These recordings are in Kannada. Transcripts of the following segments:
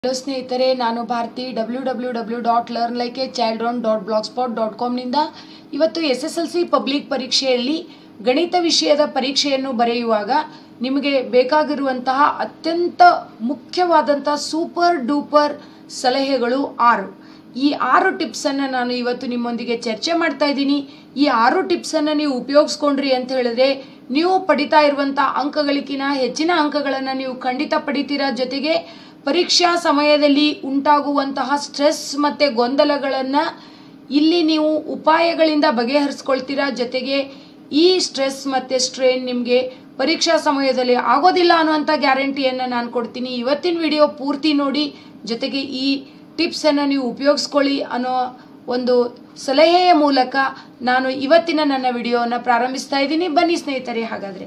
ಹಲೋ ಸ್ನೇಹಿತರೆ ನಾನು Bharathi W W W dot learn like a child on dot blogspot dot ಕಾಮ್ನಿಂದ ಇವತ್ತು S S L C public ಪರೀಕ್ಷೆಯಲ್ಲಿ ಗಣಿತ ವಿಷಯದ ಪರೀಕ್ಷೆಯನ್ನು ಬರೆಯುವಾಗ ನಿಮಗೆ ಬೇಕಾಗಿರುವಂತಹ ಅತ್ಯಂತ ಮುಖ್ಯವಾದಂಥ ಸೂಪರ್ ಡೂಪರ್ ಸಲಹೆಗಳು ಆರು ಈ ಆರು ಟಿಪ್ಸನ್ನು ನಾನು ಇವತ್ತು ನಿಮ್ಮೊಂದಿಗೆ ಚರ್ಚೆ ಮಾಡ್ತಾ ಇದ್ದೀನಿ ಈ ಆರು ಟಿಪ್ಸನ್ನು ನೀವು ಉಪಯೋಗಿಸ್ಕೊಂಡ್ರಿ ಅಂತ ಹೇಳಿದ್ರೆ ನೀವು ಪಡಿತಾ ಇರುವಂಥ ಅಂಕಗಳಿಗಿನ ಹೆಚ್ಚಿನ ಅಂಕಗಳನ್ನು ನೀವು ಖಂಡಿತ ಪಡಿತೀರಾ ಜೊತೆಗೆ ಪರೀಕ್ಷಾ ಸಮಯದಲ್ಲಿ ಉಂಟಾಗುವಂತಹ ಸ್ಟ್ರೆಸ್ ಮತ್ತು ಗೊಂದಲಗಳನ್ನು ಇಲ್ಲಿ ನೀವು ಉಪಾಯಗಳಿಂದ ಬಗೆಹರಿಸ್ಕೊಳ್ತೀರಾ ಜೊತೆಗೆ ಈ ಸ್ಟ್ರೆಸ್ ಮತ್ತು ಸ್ಟ್ರೇನ್ ನಿಮಗೆ ಪರೀಕ್ಷಾ ಸಮಯದಲ್ಲಿ ಆಗೋದಿಲ್ಲ ಅನ್ನುವಂಥ ಗ್ಯಾರಂಟಿಯನ್ನು ನಾನು ಕೊಡ್ತೀನಿ ಇವತ್ತಿನ ವಿಡಿಯೋ ಪೂರ್ತಿ ನೋಡಿ ಜೊತೆಗೆ ಈ ಟಿಪ್ಸನ್ನು ನೀವು ಉಪಯೋಗಿಸ್ಕೊಳ್ಳಿ ಅನ್ನೋ ಒಂದು ಸಲಹೆಯ ಮೂಲಕ ನಾನು ಇವತ್ತಿನ ನನ್ನ ವಿಡಿಯೋವನ್ನು ಪ್ರಾರಂಭಿಸ್ತಾ ಇದ್ದೀನಿ ಬನ್ನಿ ಸ್ನೇಹಿತರೆ ಹಾಗಾದರೆ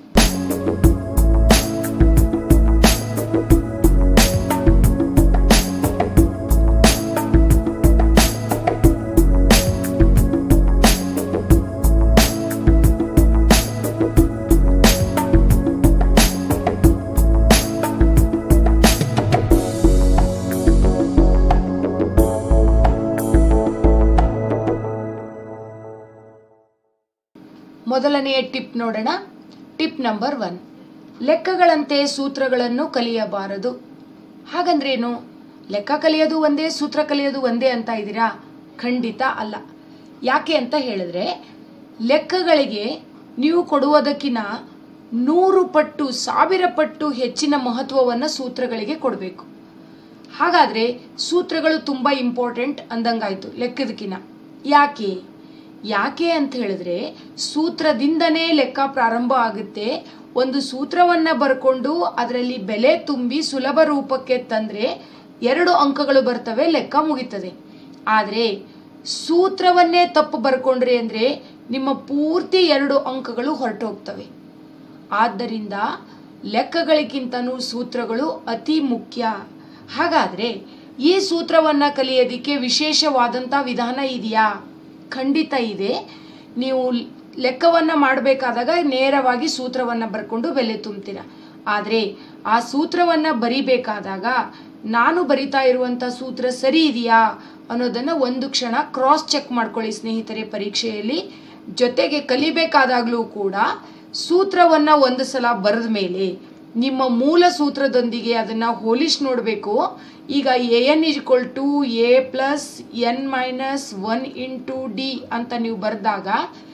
ಮೊದಲನೆಯ ಟಿಪ್ ನೋಡೋಣ ಟಿಪ್ ನಂಬರ್ ಒನ್ ಲೆಕ್ಕಗಳಂತೆ ಸೂತ್ರಗಳನ್ನು ಕಲಿಯಬಾರದು ಹಾಗಂದ್ರೇನು ಲೆಕ್ಕ ಕಲಿಯೋದು ಒಂದೇ ಸೂತ್ರ ಕಲಿಯೋದು ಒಂದೇ ಅಂತ ಇದ್ದೀರಾ ಖಂಡಿತ ಅಲ್ಲ ಯಾಕೆ ಅಂತ ಹೇಳಿದ್ರೆ ಲೆಕ್ಕಗಳಿಗೆ ನೀವು ಕೊಡುವುದಕ್ಕಿಂತ ನೂರು ಪಟ್ಟು ಸಾವಿರ ಪಟ್ಟು ಹೆಚ್ಚಿನ ಮಹತ್ವವನ್ನು ಸೂತ್ರಗಳಿಗೆ ಕೊಡಬೇಕು ಹಾಗಾದರೆ ಸೂತ್ರಗಳು ತುಂಬ ಇಂಪಾರ್ಟೆಂಟ್ ಅಂದಂಗಾಯ್ತು ಲೆಕ್ಕದಕ್ಕಿಂತ ಯಾಕೆ ಯಾಕೆ ಅಂತ ಹೇಳಿದ್ರೆ ಸೂತ್ರದಿಂದನೇ ಲೆಕ್ಕ ಪ್ರಾರಂಭ ಆಗುತ್ತೆ ಒಂದು ಸೂತ್ರವನ್ನು ಬರ್ಕೊಂಡು ಅದರಲ್ಲಿ ಬೆಲೆ ತುಂಬಿ ಸುಲಭ ರೂಪಕ್ಕೆ ತಂದರೆ ಎರಡು ಅಂಕಗಳು ಬರ್ತವೆ ಲೆಕ್ಕ ಮುಗಿತದೆ ಆದರೆ ಸೂತ್ರವನ್ನೇ ತಪ್ಪು ಬರ್ಕೊಂಡ್ರಿ ಅಂದರೆ ನಿಮ್ಮ ಪೂರ್ತಿ ಎರಡು ಅಂಕಗಳು ಹೊರಟೋಗ್ತವೆ ಆದ್ದರಿಂದ ಲೆಕ್ಕಗಳಿಗಿಂತನೂ ಸೂತ್ರಗಳು ಅತಿ ಮುಖ್ಯ ಹಾಗಾದರೆ ಈ ಸೂತ್ರವನ್ನು ಕಲಿಯೋದಕ್ಕೆ ವಿಶೇಷವಾದಂಥ ವಿಧಾನ ಇದೆಯಾ ಖಂಡಿತ ಇದೆ ನೀವು ಲೆಕ್ಕವನ್ನು ಮಾಡಬೇಕಾದಾಗ ನೇರವಾಗಿ ಸೂತ್ರವನ್ನು ಬರ್ಕೊಂಡು ಬೆಲೆ ತುಂಬ್ತೀರ ಆದರೆ ಆ ಸೂತ್ರವನ್ನು ಬರಿಬೇಕಾದಾಗ ನಾನು ಬರಿತಾ ಇರುವಂಥ ಸೂತ್ರ ಸರಿ ಇದೆಯಾ ಅನ್ನೋದನ್ನು ಒಂದು ಕ್ಷಣ ಕ್ರಾಸ್ ಚೆಕ್ ಮಾಡ್ಕೊಳ್ಳಿ ಸ್ನೇಹಿತರೆ ಪರೀಕ್ಷೆಯಲ್ಲಿ ಜೊತೆಗೆ ಕಲಿಬೇಕಾದಾಗಲೂ ಕೂಡ ಸೂತ್ರವನ್ನು ಒಂದು ಸಲ ಬರೆದ ಮೇಲೆ ನಿಮ್ಮ ಮೂಲ ಸೂತ್ರದೊಂದಿಗೆ ಅದನ್ನು ಹೋಲಿಸಿ ನೋಡಬೇಕು ಈಗ A N is equal to A plus N minus one into D ಅಂತ ನೀವು ಬರೆದಾಗ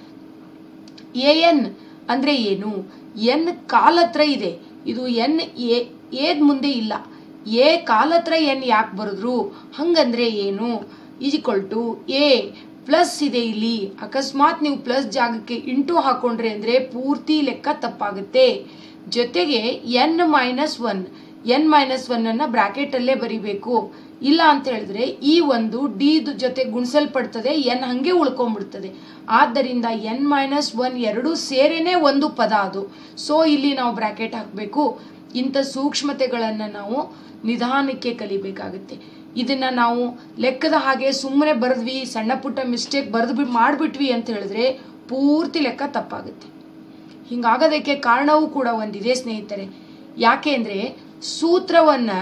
ಎ ಎನ್ ಅಂದರೆ ಏನು ಎನ್ ಕಾಲತ್ರ ಇದೆ ಇದು ಎನ್ ಎ ಏದ್ ಮುಂದೆ ಇಲ್ಲ ಎ ಕಾಲತ್ರ ಎನ್ ಯಾಕೆ ಬರೆದ್ರು ಹಂಗಂದ್ರೆ ಏನು ಈಜ್ಕೊಲ್ ಟು ಎ ಪ್ಲಸ್ ಇದೆ ಇಲ್ಲಿ ಅಕಸ್ಮಾತ್ ನೀವು ಪ್ಲಸ್ ಜಾಗಕ್ಕೆ ಇಂಟು ಹಾಕೊಂಡ್ರೆ ಅಂದರೆ ಪೂರ್ತಿ ಲೆಕ್ಕ ತಪ್ಪಾಗುತ್ತೆ ಜೊತೆಗೆ N minus one N minus ಒನ್ನನ್ನು ಬ್ರ್ಯಾಕೆಟಲ್ಲೇ ಬರಿಬೇಕು ಇಲ್ಲ ಅಂತ ಹೇಳಿದ್ರೆ ಈ ಒಂದು ಡಿ ಜೊತೆ ಗುಣಿಸಲ್ಪಡ್ತದೆ ಎನ್ ಹಾಗೆ ಉಳ್ಕೊಂಡ್ಬಿಡ್ತದೆ ಆದ್ದರಿಂದ ಎನ್ ಮೈನಸ್ ಒನ್ ಎರಡೂ ಸೇರೇನೆ ಒಂದು ಪದ ಅದು ಸೊ ಇಲ್ಲಿ ನಾವು ಬ್ರ್ಯಾಕೆಟ್ ಹಾಕಬೇಕು ಇಂಥ ಸೂಕ್ಷ್ಮತೆಗಳನ್ನು ನಾವು ನಿಧಾನಕ್ಕೆ ಕಲಿಬೇಕಾಗುತ್ತೆ ಇದನ್ನು ನಾವು ಲೆಕ್ಕದ ಹಾಗೆ ಸುಮ್ಮನೆ ಬರೆದ್ವಿ ಸಣ್ಣ ಪುಟ್ಟ ಮಿಸ್ಟೇಕ್ ಬರೆದು ಮಾಡಿಬಿಟ್ವಿ ಅಂತ ಹೇಳಿದ್ರೆ ಪೂರ್ತಿ ಲೆಕ್ಕ ತಪ್ಪಾಗುತ್ತೆ ಹಿಂಗಾಗೋದಕ್ಕೆ ಕಾರಣವೂ ಕೂಡ ಒಂದಿದೆ ಸ್ನೇಹಿತರೆ ಯಾಕೆ ಅಂದರೆ ಸೂತ್ರವನ್ನು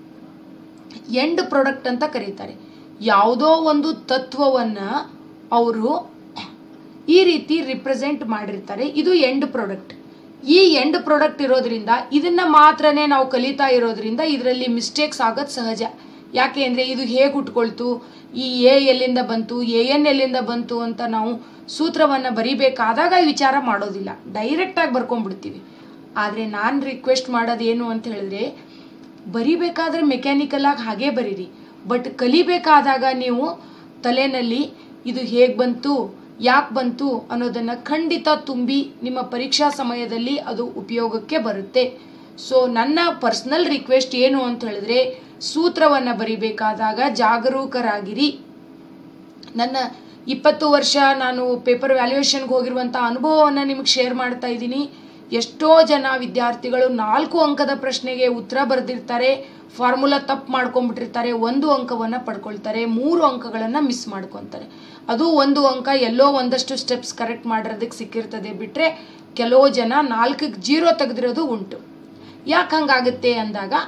ಎಂಡ್ ಪ್ರಾಡಕ್ಟ್ ಅಂತ ಕರೀತಾರೆ ಯಾವುದೋ ಒಂದು ತತ್ವವನ್ನು ಅವರು ಈ ರೀತಿ ರಿಪ್ರೆಸೆಂಟ್ ಮಾಡಿರ್ತಾರೆ ಇದು ಎಂಡ್ ಪ್ರಾಡಕ್ಟ್ ಈ ಎಂಡ್ ಪ್ರಾಡಕ್ಟ್ ಇರೋದ್ರಿಂದ ಇದನ್ನ ಮಾತ್ರನೇ ನಾವು ಕಲಿತಾ ಇರೋದ್ರಿಂದ ಇದರಲ್ಲಿ ಮಿಸ್ಟೇಕ್ಸ್ ಆಗೋದು ಸಹಜ ಯಾಕೆ ಅಂದರೆ ಇದು ಹೇಗೆ ಉಟ್ಕೊಳ್ತು ಈ ಎ ಎಲ್ಲಿಂದ ಬಂತು ಎ ಎನ್ ಎಲ್ಲಿಂದ ಬಂತು ಅಂತ ನಾವು ಸೂತ್ರವನ್ನು ಬರಿಬೇಕಾದಾಗ ವಿಚಾರ ಮಾಡೋದಿಲ್ಲ ಡೈರೆಕ್ಟಾಗಿ ಬರ್ಕೊಂಡ್ಬಿಡ್ತೀವಿ ಆದರೆ ನಾನು ರಿಕ್ವೆಸ್ಟ್ ಮಾಡೋದು ಏನು ಅಂತ ಹೇಳಿದ್ರೆ ಬರಿಬೇಕಾದ್ರೆ ಮೆಕ್ಯಾನಿಕಲಾಗಿ ಹಾಗೇ ಬರೀರಿ ಬಟ್ ಕಲಿಬೇಕಾದಾಗ ನೀವು ತಲೆನಲ್ಲಿ ಇದು ಹೇಗೆ ಬಂತು ಯಾಕೆ ಬಂತು ಅನ್ನೋದನ್ನು ಖಂಡಿತ ತುಂಬಿ ನಿಮ್ಮ ಪರೀಕ್ಷಾ ಸಮಯದಲ್ಲಿ ಅದು ಉಪಯೋಗಕ್ಕೆ ಬರುತ್ತೆ ಸೊ ನನ್ನ ಪರ್ಸ್ನಲ್ ರಿಕ್ವೆಸ್ಟ್ ಏನು ಅಂತ ಹೇಳಿದ್ರೆ ಸೂತ್ರವನ್ನು ಬರಿಬೇಕಾದಾಗ ಜಾಗರೂಕರಾಗಿರಿ ನನ್ನ ಇಪ್ಪತ್ತು ವರ್ಷ ನಾನು ಪೇಪರ್ ವ್ಯಾಲ್ಯೂಯೇಷನ್ಗೆ ಹೋಗಿರುವಂಥ ಅನುಭವವನ್ನು ನಿಮಗೆ ಶೇರ್ ಮಾಡ್ತಾ ಇದ್ದೀನಿ ಎಷ್ಟೋ ಜನ ವಿದ್ಯಾರ್ಥಿಗಳು ನಾಲ್ಕು ಅಂಕದ ಪ್ರಶ್ನೆಗೆ ಉತ್ತರ ಬರೆದಿರ್ತಾರೆ ಫಾರ್ಮುಲಾ ತಪ್ಪು ಮಾಡ್ಕೊಂಡ್ಬಿಟ್ಟಿರ್ತಾರೆ ಒಂದು ಅಂಕವನ್ನು ಪಡ್ಕೊಳ್ತಾರೆ ಮೂರು ಅಂಕಗಳನ್ನು ಮಿಸ್ ಮಾಡ್ಕೊತಾರೆ ಅದು ಒಂದು ಅಂಕ ಎಲ್ಲೋ ಒಂದಷ್ಟು ಸ್ಟೆಪ್ಸ್ ಕರೆಕ್ಟ್ ಮಾಡಿರೋದಕ್ಕೆ ಸಿಕ್ಕಿರ್ತದೆ ಬಿಟ್ಟರೆ ಕೆಲವು ಜನ ನಾಲ್ಕಕ್ಕೆ ಜೀರೋ ತೆಗೆದಿರೋದು ಉಂಟು ಯಾಕೆ ಹಂಗಾಗುತ್ತೆ ಅಂದಾಗ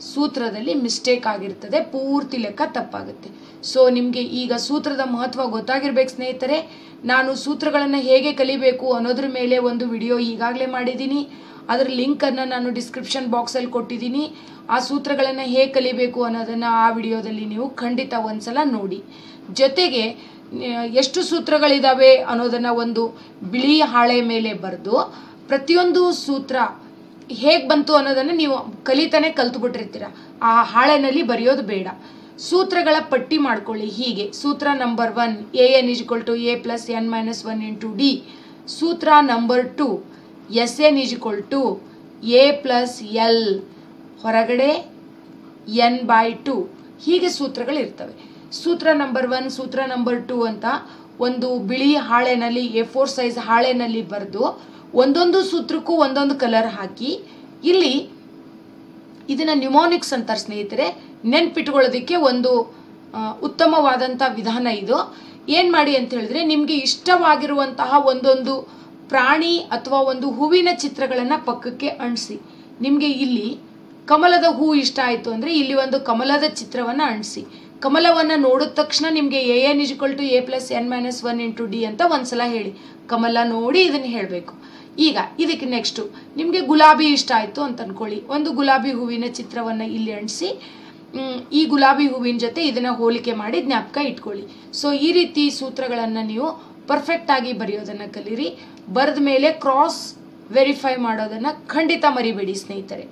ಸೂತ್ರದಲ್ಲಿ ಮಿಸ್ಟೇಕ್ ಆಗಿರ್ತದೆ ಪೂರ್ತಿ ಲೆಕ್ಕ ತಪ್ಪಾಗುತ್ತೆ ಸೊ ನಿಮಗೆ ಈಗ ಸೂತ್ರದ ಮಹತ್ವ ಗೊತ್ತಾಗಿರ್ಬೇಕು ಸ್ನೇಹಿತರೆ ನಾನು ಸೂತ್ರಗಳನ್ನು ಹೇಗೆ ಕಲಿಬೇಕು ಅನ್ನೋದ್ರ ಮೇಲೆ ಒಂದು ವಿಡಿಯೋ ಈಗಾಗಲೇ ಮಾಡಿದ್ದೀನಿ ಅದರ ಲಿಂಕನ್ನು ನಾನು ಡಿಸ್ಕ್ರಿಪ್ಷನ್ ಬಾಕ್ಸಲ್ಲಿ ಕೊಟ್ಟಿದ್ದೀನಿ ಆ ಸೂತ್ರಗಳನ್ನು ಹೇಗೆ ಕಲಿಬೇಕು ಅನ್ನೋದನ್ನು ಆ ವಿಡಿಯೋದಲ್ಲಿ ನೀವು ಖಂಡಿತ ಒಂದ್ಸಲ ನೋಡಿ ಜೊತೆಗೆ ನ- ಎಷ್ಟು ಸೂತ್ರಗಳಿದಾವೆ ಅನ್ನೋದನ್ನು ಒಂದು ಬಿಳಿ ಹಾಳೆ ಮೇಲೆ ಬರೆದು ಪ್ರತಿಯೊಂದು ಸೂತ್ರ ಹೇಗೆ ಬಂತು ಅನ್ನೋದನ್ನು ನೀವು ಕಲಿತಾನೆ ಕಲ್ತ್ಬಿಟ್ಟಿರ್ತೀರ ಆ ಹಾಳೆನಲ್ಲಿ ಬರೆಯೋದು ಬೇಡ ಸೂತ್ರಗಳ ಪಟ್ಟಿ ಮಾಡ್ಕೊಳ್ಳಿ ಹೀಗೆ ಸೂತ್ರ number one A N is equal to A plus N minus one into D ಸೂತ್ರ number two S N is equal to A plus L ಹೊರಗಡೆ ಎನ್ ಬೈ ಟು ಹೀಗೆ ಸೂತ್ರಗಳಿರ್ತವೆ ಸೂತ್ರ ನಂಬರ್ ಒನ್ ಸೂತ್ರ ನಂಬರ್ ಟು ಅಂತ ಒಂದು ಬಿಳಿ ಹಾಳೆನಲ್ಲಿ ಎ ಫೋರ್ ಸೈಜ್ ಹಾಳೆನಲ್ಲಿ ಬರೆದು ಒಂದೊಂದು ಸೂತ್ರಕ್ಕೂ ಒಂದೊಂದು ಕಲರ್ ಹಾಕಿ ಇಲ್ಲಿ ಇದನ್ನ ನ್ಯೂಮೋನಿಕ್ಸ್ ಅಂತಾರೆ ಸ್ನೇಹಿತರೆ ನೆನ್ಪಿಟ್ಕೊಳ್ಳೋದಕ್ಕೆ ಒಂದು ಆ, ಉತ್ತಮವಾದಂಥ ವಿಧಾನ ಇದು ಏನು ಮಾಡಿ ಅಂತ ಹೇಳಿದ್ರೆ ನಿಮಗೆ ಇಷ್ಟವಾಗಿರುವಂತಹ ಒಂದೊಂದು ಪ್ರಾಣಿ ಅಥವಾ ಒಂದು ಹೂವಿನ ಚಿತ್ರಗಳನ್ನು ಪಕ್ಕಕ್ಕೆ ಅಂಟಿಸಿ ನಿಮಗೆ ಇಲ್ಲಿ ಕಮಲದ ಹೂ ಇಷ್ಟ ಆಯಿತು ಅಂದರೆ ಇಲ್ಲಿ ಒಂದು ಕಮಲದ ಚಿತ್ರವನ್ನು ಅಂಟಿಸಿ ಕಮಲವನ್ನು ನೋಡಿದ ತಕ್ಷಣ ನಿಮಗೆ A N is equal to A plus N minus one into D ಅಂತ ಒಂದ್ಸಲ ಹೇಳಿ ಕಮಲ ನೋಡಿ ಇದನ್ನು ಹೇಳಬೇಕು ಈಗ ಇದಕ್ಕೆ ನೆಕ್ಸ್ಟು ನಿಮಗೆ ಗುಲಾಬಿ ಇಷ್ಟ ಆಯಿತು ಅಂತ ಅನ್ಕೊಳ್ಳಿ ಒಂದು ಗುಲಾಬಿ ಹೂವಿನ ಚಿತ್ರವನ್ನು ಇಲ್ಲಿ ಅಂಟಿಸಿ ಮ್, ಈ ಗುಲಾಬಿ ಹೂವಿನ ಜೊತೆ ಇದನ್ನು ಹೋಲಿಕೆ ಮಾಡಿ ಜ್ಞಾಪಕ ಇಟ್ಕೊಳ್ಳಿ ಸೊ ಈ ರೀತಿ ಸೂತ್ರಗಳನ್ನು ನೀವು ಪರ್ಫೆಕ್ಟಾಗಿ ಬರೆಯೋದನ್ನು ಕಲೀರಿ ಬರೆದ ಮೇಲೆ ಕ್ರಾಸ್ ವೆರಿಫೈ ಮಾಡೋದನ್ನು ಖಂಡಿತ ಮರಿಬೇಡಿ ಸ್ನೇಹಿತರೆ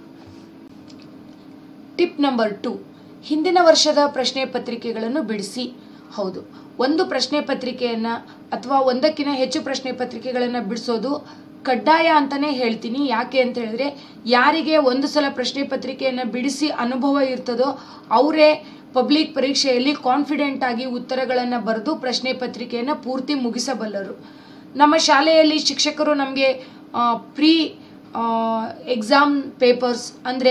ಟಿಪ್ ನಂಬರ್ ಟು ಹಿಂದಿನ ವರ್ಷದ ಪ್ರಶ್ನೆ ಪತ್ರಿಕೆಗಳನ್ನು ಬಿಡಿಸಿ ಹೌದು ಒಂದು ಪ್ರಶ್ನೆ ಪತ್ರಿಕೆಯನ್ನು ಅಥವಾ ಒಂದಕ್ಕಿಂತ ಹೆಚ್ಚು ಪ್ರಶ್ನೆ ಪತ್ರಿಕೆಗಳನ್ನು ಬಿಡಿಸೋದು ಕಡ್ಡಾಯ ಅಂತಲೇ ಹೇಳ್ತೀನಿ ಯಾಕೆ ಅಂತ ಹೇಳಿದ್ರೆ ಯಾರಿಗೆ ಒಂದು ಸಲ ಪ್ರಶ್ನೆ ಪತ್ರಿಕೆಯನ್ನು ಬಿಡಿಸಿ ಅನುಭವ ಇರ್ತದೋ ಅವರೇ ಪಬ್ಲಿಕ್ ಪರೀಕ್ಷೆಯಲ್ಲಿ ಕಾನ್ಫಿಡೆಂಟ್ ಆಗಿ ಉತ್ತರಗಳನ್ನು ಬರೆದು ಪ್ರಶ್ನೆ ಪತ್ರಿಕೆಯನ್ನು ಪೂರ್ತಿ ಮುಗಿಸಬಲ್ಲರು ನಮ್ಮ ಶಾಲೆಯಲ್ಲಿ ಶಿಕ್ಷಕರು ನಮಗೆ ಪ್ರೀ ಎಕ್ಸಾಮ್ ಪೇಪರ್ಸ್ ಅಂದರೆ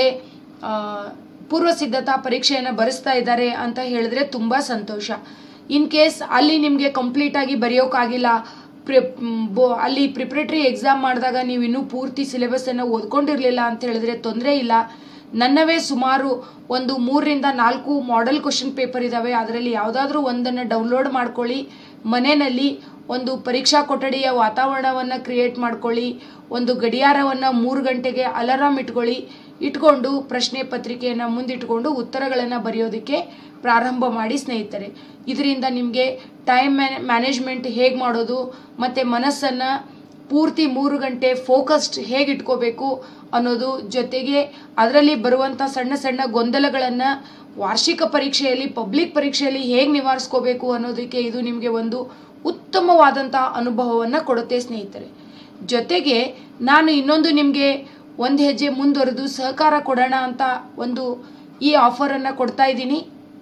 ಪೂರ್ವ ಸಿದ್ಧತಾ ಪರೀಕ್ಷೆಯನ್ನು ಬರೆಸ್ತಾ ಇದ್ದಾರೆ ಅಂತ ಹೇಳಿದ್ರೆ ತುಂಬ ಸಂತೋಷ ಇನ್ ಕೇಸ್ ಅಲ್ಲಿ ನಿಮಗೆ ಕಂಪ್ಲೀಟಾಗಿ ಬರೆಯೋಕ್ಕಾಗಿಲ್ಲ ಪ್ರಿ ಮ್, ಬೋ ಅಲ್ಲಿ ಪ್ರಿಪ್ರೇಟರಿ ಎಕ್ಸಾಮ್ ಮಾಡಿದಾಗ ನೀವು ಇನ್ನೂ ಪೂರ್ತಿ ಸಿಲೆಬಸ್ಸನ್ನು ಓದ್ಕೊಂಡಿರಲಿಲ್ಲ ಅಂತ ಹೇಳಿದ್ರೆ ತೊಂದರೆ ಇಲ್ಲ ನನ್ನವೇ ಸುಮಾರು ಒಂದು ಮೂರರಿಂದ ನಾಲ್ಕು ಮಾಡೆಲ್ ಕ್ವಶನ್ ಪೇಪರ್ ಇದ್ದಾವೆ ಅದರಲ್ಲಿ ಯಾವುದಾದ್ರೂ ಒಂದನ್ನು ಡೌನ್ಲೋಡ್ ಮಾಡ್ಕೊಳ್ಳಿ ಮನೆಯಲ್ಲಿ ಒಂದು ಪರೀಕ್ಷಾ ಕೊಠಡಿಯ ವಾತಾವರಣವನ್ನು ಕ್ರಿಯೇಟ್ ಮಾಡ್ಕೊಳ್ಳಿ ಒಂದು ಗಡಿಯಾರವನ್ನು ಮೂರು ಗಂಟೆಗೆ ಅಲಾರಾಮ್ ಇಟ್ಕೊಳ್ಳಿ ಇಟ್ಕೊಂಡು ಪ್ರಶ್ನೆ ಪತ್ರಿಕೆಯನ್ನು ಮುಂದಿಟ್ಕೊಂಡು ಉತ್ತರಗಳನ್ನು ಬರೆಯೋದಕ್ಕೆ ಪ್ರಾರಂಭ ಮಾಡಿ ಸ್ನೇಹಿತರೆ ಇದರಿಂದ ನಿಮಗೆ ಟೈಮ್ ಮ್ಯಾನೇಜ್ಮೆಂಟ್ ಹೇಗೆ ಮಾಡೋದು ಮತ್ತು ಮನಸ್ಸನ್ನು ಪೂರ್ತಿ ಮೂರು ಗಂಟೆ ಫೋಕಸ್ಡ್ ಹೇಗೆ ಇಟ್ಕೋಬೇಕು ಅನ್ನೋದು ಜೊತೆಗೆ ಅದರಲ್ಲಿ ಬರುವಂಥ ಸಣ್ಣ ಸಣ್ಣ ಗೊಂದಲಗಳನ್ನು ವಾರ್ಷಿಕ ಪರೀಕ್ಷೆಯಲ್ಲಿ ಪಬ್ಲಿಕ್ ಪರೀಕ್ಷೆಯಲ್ಲಿ ಹೇಗೆ ನಿವಾರಿಸ್ಕೋಬೇಕು ಅನ್ನೋದಕ್ಕೆ ಇದು ನಿಮಗೆ ಒಂದು ಉತ್ತಮವಾದಂಥ ಅನುಭವವನ್ನು ಕೊಡುತ್ತೆ ಸ್ನೇಹಿತರೆ ಜೊತೆಗೆ ನಾನು ಇನ್ನೊಂದು ನಿಮಗೆ ಒಂದು ಹೆಜ್ಜೆ ಮುಂದುವರೆದು ಸಹಕಾರ ಕೊಡೋಣ ಅಂತ ಒಂದು ಈ ಆಫರನ್ನು ಕೊಡ್ತಾ ಇದ್ದೀನಿ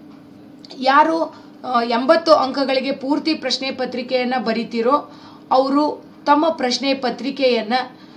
ಯಾರು ಆ, ಎಂಬತ್ತು ಅಂಕಗಳಿಗೆ ಪೂರ್ತಿ ಪ್ರಶ್ನೆ ಪತ್ರಿಕೆಯನ್ನು ಬರಿತೀರೋ ಅವರು ತಮ್ಮ ಪ್ರಶ್ನೆ ಪತ್ರಿಕೆಯನ್ನು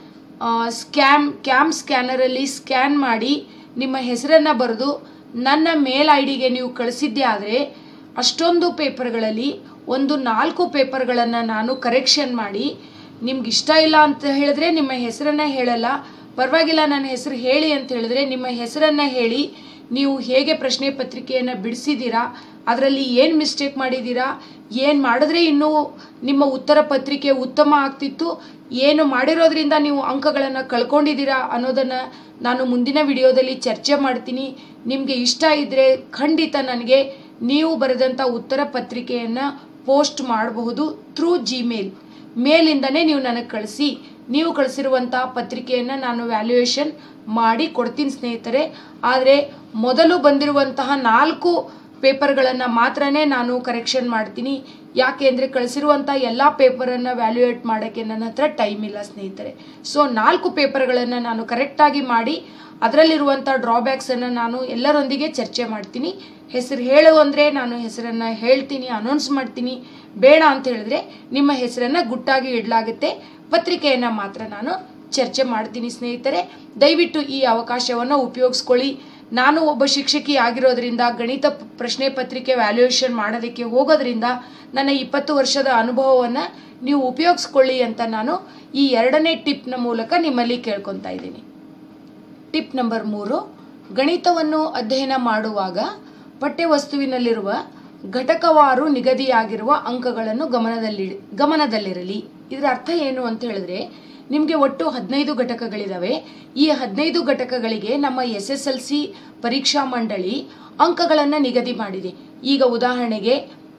ಸ್ಕ್ಯಾಮ್ ಕ್ಯಾಮ್ ಸ್ಕ್ಯಾನರಲ್ಲಿ ಸ್ಕ್ಯಾನ್ ಮಾಡಿ ನಿಮ್ಮ ಹೆಸರನ್ನು ಬರೆದು ನನ್ನ ಮೇಲ್ ಐ ಡಿಗೆ ನೀವು ಕಳಿಸಿದ್ದೆ ಆದರೆ ಅಷ್ಟೊಂದು ಪೇಪರ್ಗಳಲ್ಲಿ ಒಂದು ನಾಲ್ಕು ಪೇಪರ್ಗಳನ್ನು ನಾನು ಕರೆಕ್ಷನ್ ಮಾಡಿ ನಿಮ್ಗೆ ಇಷ್ಟ ಇಲ್ಲ ಅಂತ ಹೇಳಿದ್ರೆ ನಿಮ್ಮ ಹೆಸರನ್ನು ಹೇಳಲ್ಲ ಪರವಾಗಿಲ್ಲ ನನ್ನ ಹೆಸರು ಹೇಳಿ ಅಂತ ಹೇಳಿದ್ರೆ ನಿಮ್ಮ ಹೆಸರನ್ನು ಹೇಳಿ ನೀವು ಹೇಗೆ ಪ್ರಶ್ನೆ ಪತ್ರಿಕೆಯನ್ನು ಬಿಡಿಸಿದ್ದೀರಾ ಅದರಲ್ಲಿ ಏನು ಮಿಸ್ಟೇಕ್ ಮಾಡಿದ್ದೀರಾ ಏನು ಮಾಡಿದ್ರೆ ಇನ್ನೂ ನಿಮ್ಮ ಉತ್ತರ ಪತ್ರಿಕೆ ಉತ್ತಮ ಆಗ್ತಿತ್ತು ಏನು ಮಾಡಿರೋದ್ರಿಂದ ನೀವು ಅಂಕಗಳನ್ನು ಕಳ್ಕೊಂಡಿದ್ದೀರಾ ಅನ್ನೋದನ್ನು ನಾನು ಮುಂದಿನ ವಿಡಿಯೋದಲ್ಲಿ ಚರ್ಚೆ ಮಾಡ್ತೀನಿ ನಿಮಗೆ ಇಷ್ಟ ಇದ್ದರೆ ಖಂಡಿತ ನನಗೆ ನೀವು ಬರೆದಂಥ ಉತ್ತರ ಪತ್ರಿಕೆಯನ್ನು ಪೋಸ್ಟ್ ಮಾಡಬಹುದು ಥ್ರೂ ಜಿಮೇಲ್ ಮೇಲಿಂದನೇ ನೀವು ನನಗೆ ಕಳಿಸಿ ನೀವು ಕಳಿಸಿರುವಂಥ ಪತ್ರಿಕೆಯನ್ನು ನಾನು ವ್ಯಾಲ್ಯೂಯೇಷನ್ ಮಾಡಿ ಕೊಡ್ತೀನಿ ಸ್ನೇಹಿತರೆ ಆದರೆ ಮೊದಲು ಬಂದಿರುವಂತಹ ನಾಲ್ಕು ಪೇಪರ್ಗಳನ್ನು ಮಾತ್ರನೇ ನಾನು ಕರೆಕ್ಷನ್ ಮಾಡ್ತೀನಿ ಯಾಕೆ ಅಂದರೆ ಕಳಿಸಿರುವಂಥ ಎಲ್ಲ ಪೇಪರನ್ನು ವ್ಯಾಲ್ಯೂಯೇಟ್ ಮಾಡೋಕ್ಕೆ ನನ್ನ ಹತ್ರ ಟೈಮ್ ಇಲ್ಲ ಸ್ನೇಹಿತರೆ ಸೊ ನಾಲ್ಕು ಪೇಪರ್ಗಳನ್ನು ನಾನು ಕರೆಕ್ಟಾಗಿ ಮಾಡಿ ಅದರಲ್ಲಿರುವಂಥ ಡ್ರಾಬ್ಯಾಕ್ಸನ್ನು ನಾನು ಎಲ್ಲರೊಂದಿಗೆ ಚರ್ಚೆ ಮಾಡ್ತೀನಿ ಹೆಸರು ಹೇಳು ಅಂದರೆ ನಾನು ಹೆಸರನ್ನು ಹೇಳ್ತೀನಿ ಅನೌನ್ಸ್ ಮಾಡ್ತೀನಿ ಬೇಡ ಅಂತ ಹೇಳಿದ್ರೆ ನಿಮ್ಮ ಹೆಸರನ್ನು ಗುಟ್ಟಾಗಿ ಇಡಲಾಗುತ್ತೆ ಪತ್ರಿಕೆಯನ್ನು ಮಾತ್ರ ನಾನು ಚರ್ಚೆ ಮಾಡ್ತೀನಿ ಸ್ನೇಹಿತರೆ ದಯವಿಟ್ಟು ಈ ಅವಕಾಶವನ್ನು ಉಪಯೋಗಿಸ್ಕೊಳ್ಳಿ ನಾನು ಒಬ್ಬ ಶಿಕ್ಷಕಿ ಆಗಿರೋದ್ರಿಂದ ಗಣಿತ ಪ್- ಪ್ರಶ್ನೆ ಪತ್ರಿಕೆ ವ್ಯಾಲ್ಯೂಯೇಷನ್ ಮಾಡೋದಕ್ಕೆ ಹೋಗೋದ್ರಿಂದ ನನ್ನ ಇಪ್ಪತ್ತು ವರ್ಷದ ಅನುಭವವನ್ನು ನೀವು ಉಪಯೋಗಿಸ್ಕೊಳ್ಳಿ ಅಂತ ನಾನು ಈ ಎರಡನೇ ಟಿಪ್ನ ಮೂಲಕ ನಿಮ್ಮಲ್ಲಿ ಕೇಳ್ಕೊತಾ ಇದ್ದೀನಿ ಟಿಪ್ ನಂಬರ್ ಮೂರು ಗಣಿತವನ್ನು ಅಧ್ಯಯನ ಮಾಡುವಾಗ ಪಠ್ಯವಸ್ತುವಿನಲ್ಲಿರುವ ಘಟಕವಾರು ನಿಗದಿಯಾಗಿರುವ ಅಂಕಗಳನ್ನು ಗಮನದಲ್ಲಿ ಗಮನದಲ್ಲಿರಲಿ ಇದರ ಅರ್ಥ ಏನು ಅಂತ ಹೇಳಿದ್ರೆ ನಿಮಗೆ ಒಟ್ಟು ಹದಿನೈದು ಘಟಕಗಳಿದಾವೆ ಈ ಹದಿನೈದು ಘಟಕಗಳಿಗೆ ನಮ್ಮ ಎಸ್ ಎಸ್ ಎಲ್ ಸಿ ಪರೀಕ್ಷಾ ಮಂಡಳಿ ಅಂಕಗಳನ್ನು ನಿಗದಿ ಮಾಡಿದೆ ಈಗ ಉದಾಹರಣೆಗೆ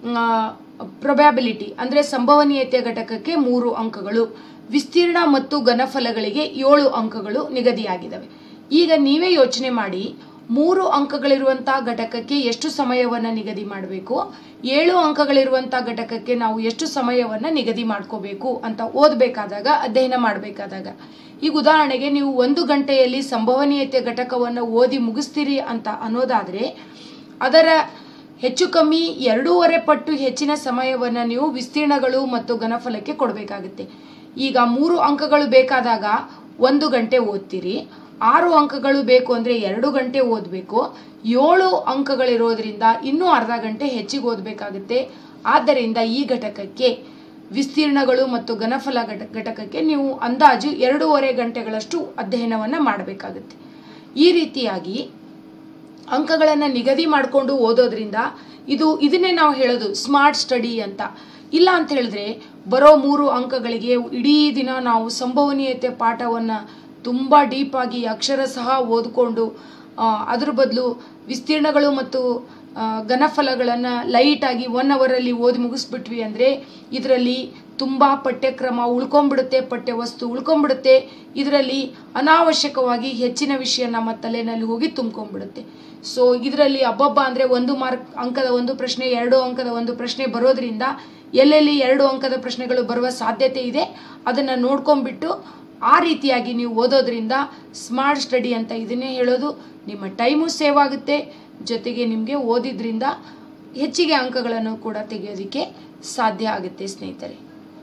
ಪ್ರೊಬ್ಯಾಬಿಲಿಟಿ ಅಂದರೆ ಸಂಭವನೀಯತೆ ಘಟಕಕ್ಕೆ ಮೂರು ಅಂಕಗಳು ವಿಸ್ತೀರ್ಣ ಮತ್ತು ಘನಫಲಗಳಿಗೆ ಏಳು ಅಂಕಗಳು ನಿಗದಿಯಾಗಿದ್ದಾವೆ ಈಗ ನೀವೇ ಯೋಚನೆ ಮಾಡಿ ಮೂರು ಅಂಕಗಳಿರುವಂತಹ ಘಟಕಕ್ಕೆ ಎಷ್ಟು ಸಮಯವನ್ನು ನಿಗದಿ ಮಾಡಬೇಕು ಏಳು ಅಂಕಗಳಿರುವಂಥ ಘಟಕಕ್ಕೆ ನಾವು ಎಷ್ಟು ಸಮಯವನ್ನು ನಿಗದಿ ಮಾಡ್ಕೋಬೇಕು ಅಂತ ಓದಬೇಕಾದಾಗ ಅಧ್ಯಯನ ಮಾಡಬೇಕಾದಾಗ ಈಗ ಉದಾಹರಣೆಗೆ ನೀವು ಒಂದು ಗಂಟೆಯಲ್ಲಿ ಸಂಭವನೀಯತೆ ಘಟಕವನ್ನು ಓದಿ ಮುಗಿಸ್ತೀರಿ ಅಂತ ಅನ್ನೋದಾದರೆ ಅದರ ಹೆಚ್ಚು ಕಮ್ಮಿ ಎರಡೂವರೆ ಪಟ್ಟು ಹೆಚ್ಚಿನ ಸಮಯವನ್ನು ನೀವು ವಿಸ್ತೀರ್ಣಗಳು ಮತ್ತು ಘನಫಲಕ್ಕೆ ಕೊಡಬೇಕಾಗುತ್ತೆ ಈಗ ಮೂರು ಅಂಕಗಳು ಬೇಕಾದಾಗ ಒಂದು ಗಂಟೆ ಓದ್ತೀರಿ ಆರು ಅಂಕಗಳು ಬೇಕು ಅಂದರೆ ಎರಡು ಗಂಟೆ ಓದಬೇಕು ಏಳು ಅಂಕಗಳಿರೋದ್ರಿಂದ ಇನ್ನೂ ಅರ್ಧ ಗಂಟೆ ಹೆಚ್ಚಿಗೆ ಓದಬೇಕಾಗುತ್ತೆ ಆದ್ದರಿಂದ ಈ ಘಟಕಕ್ಕೆ ವಿಸ್ತೀರ್ಣಗಳು ಮತ್ತು ಘನಫಲ ಘಟ ಘಟಕಕ್ಕೆ ನೀವು ಅಂದಾಜು ಎರಡೂವರೆ ಗಂಟೆಗಳಷ್ಟು ಅಧ್ಯಯನವನ್ನು ಮಾಡಬೇಕಾಗುತ್ತೆ ಈ ರೀತಿಯಾಗಿ ಅಂಕಗಳನ್ನು ನಿಗದಿ ಮಾಡಿಕೊಂಡು ಓದೋದ್ರಿಂದ ಇದು ಇದನ್ನೇ ನಾವು ಹೇಳೋದು ಸ್ಮಾರ್ಟ್ ಸ್ಟಡಿ ಅಂತ ಇಲ್ಲ ಅಂತ ಹೇಳಿದ್ರೆ ಬರೋ ಮೂರು ಅಂಕಗಳಿಗೆ ಇಡೀ ದಿನ ನಾವು ಸಂಭವನೀಯತೆ ಪಾಠವನ್ನು ತುಂಬ ಡೀಪಾಗಿ ಅಕ್ಷರ ಸಹ ಓದ್ಕೊಂಡು ಅದ್ರ ಬದಲು ವಿಸ್ತೀರ್ಣಗಳು ಮತ್ತು ಘನಫಲಗಳನ್ನು ಲೈಟಾಗಿ ಒನ್ ಅವರಲ್ಲಿ ಓದಿ ಮುಗಿಸ್ಬಿಟ್ವಿ ಅಂದರೆ ಇದರಲ್ಲಿ ತುಂಬ ಪಠ್ಯಕ್ರಮ ಉಳ್ಕೊಂಬಿಡುತ್ತೆ ಪಠ್ಯವಸ್ತು ಉಳ್ಕೊಂಬಿಡುತ್ತೆ ಇದರಲ್ಲಿ ಅನಾವಶ್ಯಕವಾಗಿ ಹೆಚ್ಚಿನ ವಿಷಯ ನಮ್ಮ ತಲೆಯಲ್ಲಿ ಹೋಗಿ ತುಂಬ್ಕೊಂಡ್ಬಿಡುತ್ತೆ ಸೊ ಇದರಲ್ಲಿ ಅಬ್ಬಬ್ಬ ಅಂದರೆ ಒಂದು ಮಾರ್ಕ್ ಅಂಕದ ಒಂದು ಪ್ರಶ್ನೆ ಎರಡು ಅಂಕದ ಒಂದು ಪ್ರಶ್ನೆ ಬರೋದ್ರಿಂದ ಎಲ್ಲೆಲ್ಲಿ ಎರಡು ಅಂಕದ ಪ್ರಶ್ನೆಗಳು ಬರುವ ಸಾಧ್ಯತೆ ಇದೆ ಅದನ್ನು ನೋಡ್ಕೊಂಡ್ಬಿಟ್ಟು ಆ ರೀತಿಯಾಗಿ ನೀವು ಓದೋದ್ರಿಂದ ಸ್ಮಾರ್ಟ್ ಸ್ಟಡಿ ಅಂತ ಇದನ್ನೇ ಹೇಳೋದು ನಿಮ್ಮ ಟೈಮು ಸೇವ್ ಆಗುತ್ತೆ ಜೊತೆಗೆ ನಿಮಗೆ ಓದಿದ್ರಿಂದ ಹೆಚ್ಚಿಗೆ ಅಂಕಗಳನ್ನು ಕೂಡ ತೆಗೆಯೋದಕ್ಕೆ ಸಾಧ್ಯ ಆಗುತ್ತೆ ಸ್ನೇಹಿತರೆ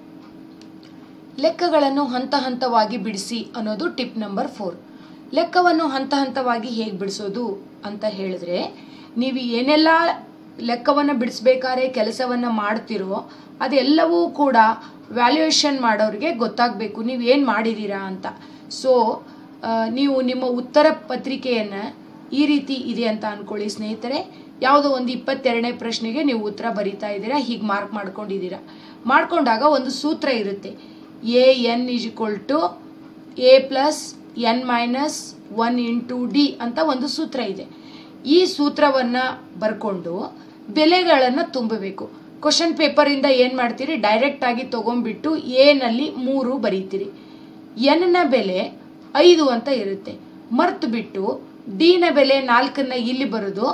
ಲೆಕ್ಕಗಳನ್ನು ಹಂತ ಹಂತವಾಗಿ ಬಿಡಿಸಿ ಅನ್ನೋದು ಟಿಪ್ ನಂಬರ್ ಫೋರ್ ಲೆಕ್ಕವನ್ನು ಹಂತ ಹಂತವಾಗಿ ಹೇಗೆ ಬಿಡಿಸೋದು ಅಂತ ಹೇಳಿದ್ರೆ ನೀವು ಏನೆಲ್ಲ ಲೆಕ್ಕವನ್ನು ಬಿಡಿಸ್ಬೇಕಾದ್ರೆ ಕೆಲಸವನ್ನು ಮಾಡ್ತಿರೋ ಅದೆಲ್ಲವೂ ಕೂಡ ವ್ಯಾಲ್ಯೂಯೇಷನ್ ಮಾಡೋರಿಗೆ ಗೊತ್ತಾಗಬೇಕು ನೀವು ಏನು ಮಾಡಿದ್ದೀರಾ ಅಂತ ಸೊ ನೀವು ನಿಮ್ಮ ಉತ್ತರ ಪತ್ರಿಕೆಯನ್ನು ಈ ರೀತಿ ಇದೆ ಅಂತ ಅಂದ್ಕೊಳ್ಳಿ ಸ್ನೇಹಿತರೆ ಯಾವುದೋ ಒಂದು ಇಪ್ಪತ್ತೆರಡನೇ ಪ್ರಶ್ನೆಗೆ ನೀವು ಉತ್ತರ ಬರಿತಾ ಇದ್ದೀರಾ ಹೀಗೆ ಮಾರ್ಕ್ ಮಾಡ್ಕೊಂಡಿದ್ದೀರಾ ಮಾಡ್ಕೊಂಡಾಗ ಒಂದು ಸೂತ್ರ ಇರುತ್ತೆ A N is equal to A plus N minus one into D ಅಂತ ಒಂದು ಸೂತ್ರ ಇದೆ ಈ ಸೂತ್ರವನ್ನು ಬರ್ಕೊಂಡು ಬೆಲೆಗಳನ್ನು ತುಂಬಬೇಕು ಕ್ವಶನ್ ಪೇಪರಿಂದ ಏನು ಮಾಡ್ತೀರಿ ಡೈರೆಕ್ಟಾಗಿ ತೊಗೊಂಡ್ಬಿಟ್ಟು ಎನಲ್ಲಿ ಮೂರು ಬರೀತೀರಿ ಎನ್ನ ಬೆಲೆ ಐದು ಅಂತ ಇರುತ್ತೆ ಮರ್ತು ಬಿಟ್ಟು ಡಿನ ಬೆಲೆ ನಾಲ್ಕನ್ನ ಇಲ್ಲಿ ಬರೋದು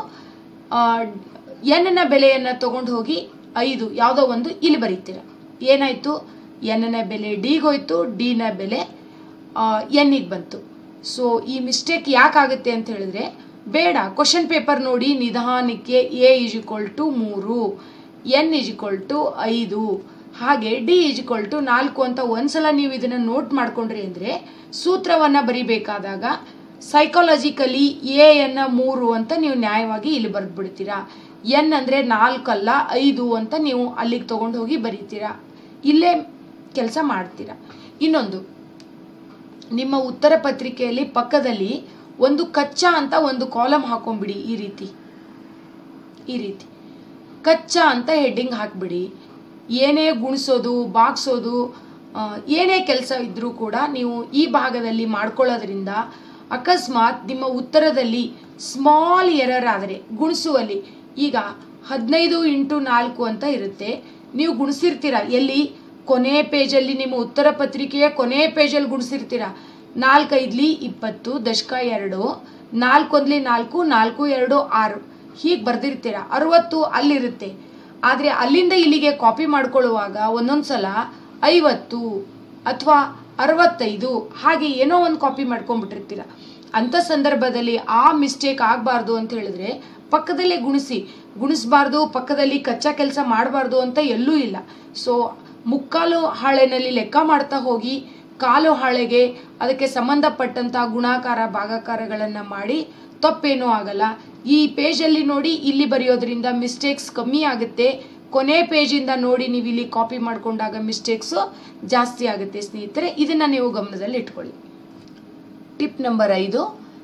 ಎನ್ನ ಬೆಲೆಯನ್ನು ತೊಗೊಂಡು ಹೋಗಿ ಐದು ಯಾವುದೋ ಒಂದು ಇಲ್ಲಿ ಬರೀತೀರ ಏನಾಯಿತು ಎನ್ನ ಬೆಲೆ ಡಿಗೋಯ್ತು ಡಿನ ಬೆಲೆ ಎನ್ನಿಗೆ ಬಂತು ಸೊ ಈ ಮಿಸ್ಟೇಕ್ ಯಾಕಾಗುತ್ತೆ ಅಂತ ಹೇಳಿದ್ರೆ ಬೇಡ ಕ್ವಶನ್ ಪೇಪರ್ ನೋಡಿ ನಿಧಾನಕ್ಕೆ ಎ ಇಸ್ ಇಕ್ವಲ್ ಟು ಮೂರು ಎನ್ ಇಸ್ ಇಕ್ವಲ್ ಟು ಐದು ಹಾಗೆ ಡಿ ಇಸ್ ಇಕ್ವಲ್ ಟು ನಾಲ್ಕು ಅಂತ ಒಂದ್ಸಲ ನೀವು ಇದನ್ನು ನೋಟ್ ಮಾಡ್ಕೊಂಡ್ರಿ ಅಂದರೆ ಸೂತ್ರವನ್ನು ಬರಿಬೇಕಾದಾಗ ಸೈಕಾಲಜಿಕಲಿ ಎ ಎನ್ನ ಮೂರು ಅಂತ ನೀವು ನ್ಯಾಯವಾಗಿ ಇಲ್ಲಿ ಬರೆದ್ಬಿಡ್ತೀರಾ ಎನ್ ಅಂದರೆ ನಾಲ್ಕಲ್ಲ ಐದು ಅಂತ ನೀವು ಅಲ್ಲಿಗೆ ತೊಗೊಂಡು ಹೋಗಿ ಬರೀತೀರಾ ಇಲ್ಲೇ ಕೆಲಸ ಮಾಡ್ತೀರಾ ಇನ್ನೊಂದು ನಿಮ್ಮ ಉತ್ತರ ಪತ್ರಿಕೆಯಲ್ಲಿ ಪಕ್ಕದಲ್ಲಿ ಒಂದು ಕಚ್ಚಾ ಅಂತ ಒಂದು ಕಾಲಮ್ ಹಾಕೊಂಡ್ಬಿಡಿ ಈ ರೀತಿ ಈ ರೀತಿ ಕಚ್ಚಾ ಅಂತ ಹೆಡ್ಡಿಂಗ್ ಹಾಕ್ಬಿಡಿ ಏನೇ ಗುಣಿಸೋದು ಬಾಗ್ಸೋದು ಏನೇ ಕೆಲಸ ಇದ್ದರೂ ಕೂಡ ನೀವು ಈ ಭಾಗದಲ್ಲಿ ಮಾಡ್ಕೊಳ್ಳೋದ್ರಿಂದ ಅಕಸ್ಮಾತ್ ನಿಮ್ಮ ಉತ್ತರದಲ್ಲಿ ಸ್ಮಾಲ್ ಎರರ್ ಆದರೆ ಗುಣಿಸುವಲ್ಲಿ ಈಗ ಹದಿನೈದು ಇಂಟು ನಾಲ್ಕು ಅಂತ ಇರುತ್ತೆ ನೀವು ಗುಣಿಸಿರ್ತೀರ ಎಲ್ಲಿ ಕೊನೆ ಪೇಜಲ್ಲಿ ನಿಮ್ಮ ಉತ್ತರ ಪತ್ರಿಕೆಯ ಕೊನೆ ಪೇಜಲ್ಲಿ ಗುಣಿಸಿರ್ತೀರ ನಾಲ್ಕೈದ್ಲಿ ಇಪ್ಪತ್ತು ದಶಕ ಎರಡು ನಾಲ್ಕೊಂದ್ಲಿ ನಾಲ್ಕು ನಾಲ್ಕು ಎರಡು ಆರು ಹೀಗೆ ಬರೆದಿರ್ತೀರ ಅರವತ್ತು ಅಲ್ಲಿರುತ್ತೆ ಆದರೆ ಅಲ್ಲಿಂದ ಇಲ್ಲಿಗೆ ಕಾಪಿ ಮಾಡ್ಕೊಳ್ಳುವಾಗ ಒಂದೊಂದು ಸಲ ಐವತ್ತು ಅಥವಾ ಅರವತ್ತೈದು ಹಾಗೆ ಏನೋ ಒಂದು ಕಾಪಿ ಮಾಡ್ಕೊಂಡ್ಬಿಟ್ಟಿರ್ತೀರ ಅಂಥ ಸಂದರ್ಭದಲ್ಲಿ ಆ ಮಿಸ್ಟೇಕ್ ಆಗಬಾರ್ದು ಅಂತ ಹೇಳಿದ್ರೆ ಪಕ್ಕದಲ್ಲೇ ಗುಣಿಸಿ ಗುಣಿಸ್ಬಾರ್ದು ಪಕ್ಕದಲ್ಲಿ ಕಚ್ಚಾ ಕೆಲಸ ಮಾಡಬಾರ್ದು ಅಂತ ಎಲ್ಲೂ ಇಲ್ಲ ಸೊ ಮುಕ್ಕಾಲು ಹಾಳೆನಲ್ಲಿ ಲೆಕ್ಕ ಮಾಡ್ತಾ ಹೋಗಿ ಕಾಲು ಹಾಳೆಗೆ ಅದಕ್ಕೆ ಸಂಬಂಧಪಟ್ಟಂಥ ಗುಣಾಕಾರ ಭಾಗಾಕಾರಗಳನ್ನು ಮಾಡಿ ತಪ್ಪೇನೂ ಆಗಲ್ಲ ಈ ಪೇಜಲ್ಲಿ ನೋಡಿ ಇಲ್ಲಿ ಬರೆಯೋದ್ರಿಂದ ಮಿಸ್ಟೇಕ್ಸ್ ಕಮ್ಮಿ ಆಗುತ್ತೆ ಕೊನೆ ಪೇಜಿಂದ ನೋಡಿ ನೀವು ಇಲ್ಲಿ ಕಾಪಿ ಮಾಡಿಕೊಂಡಾಗ ಮಿಸ್ಟೇಕ್ಸು ಜಾಸ್ತಿ ಆಗುತ್ತೆ ಸ್ನೇಹಿತರೆ ಇದನ್ನು ನೀವು ಗಮನದಲ್ಲಿ ಇಟ್ಕೊಳ್ಳಿ ಟಿಪ್ ನಂಬರ್ ಐದು